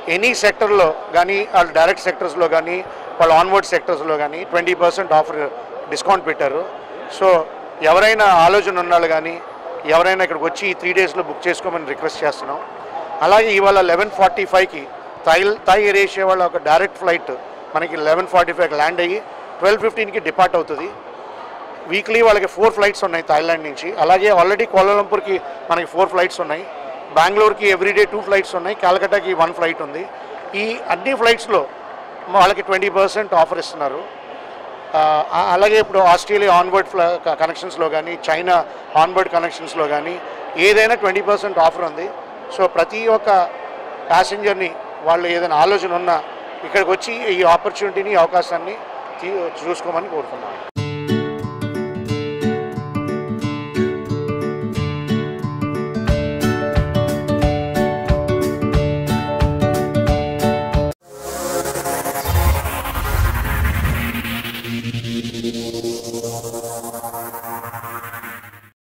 any సెక్టర్లో కానీ వాళ్ళ డైరెక్ట్ సెక్టర్స్లో కానీ వాళ్ళ ఆన్వర్డ్ సెక్టర్స్లో కానీ ట్వంటీ పర్సెంట్ ఆఫర్ డిస్కౌంట్ పెట్టారు సో ఎవరైనా ఆలోచన ఉన్నాళ్ళు కానీ ఎవరైనా ఇక్కడికి వచ్చి ఈ త్రీ డేస్లో బుక్ చేసుకోమని రిక్వెస్ట్ చేస్తున్నాం అలాగే ఇవాళ లెవెన్ ఫార్టీ ఫైవ్కి థై థై ఎయిర్ ఏషియా వాళ్ళ ఒక డైరెక్ట్ ఫ్లైట్ మనకి లెవెన్ ఫార్టీ ఫైవ్కి ల్యాండ్ అయ్యి ట్వెల్వ్ ఫిఫ్టీన్కి డిపార్ట్ అవుతుంది వీక్లీ వాళ్ళకి ఫోర్ ఫ్లైట్స్ ఉన్నాయి థాయిలాండ్ నుంచి అలాగే ఆల్రెడీ కోలాలంపూర్కి మనకి ఫోర్ ఫ్లైట్స్ ఉన్నాయి బెంగళూరుకి ఎవ్రీడే టూ ఫ్లైట్స్ ఉన్నాయి కాలకటాకి వన్ ఫ్లైట్ ఉంది ఈ అన్ని ఫ్లైట్స్లో వాళ్ళకి ట్వంటీ పర్సెంట్ ఆఫర్ ఇస్తున్నారు ఆ, ఆ- అలాగే ఇప్పుడు ఆస్ట్రేలియా ఆన్వర్డ్ ఫ్ల కనెక్షన్స్లో కానీ చైనా ఆన్వర్డ్ కనెక్షన్స్లో కానీ ఏదైనా ట్వంటీ పర్సెంట్ ఆఫర్ ఉంది సో ప్రతి ఒక్క ప్యాసింజర్ని వాళ్ళు ఏదైనా ఆలోచన ఉన్నా ఇక్కడికి వచ్చి ఈ ఆపర్చునిటీని ఈ అవకాశాన్ని తీ- చూసుకోమని కోరుతున్నాను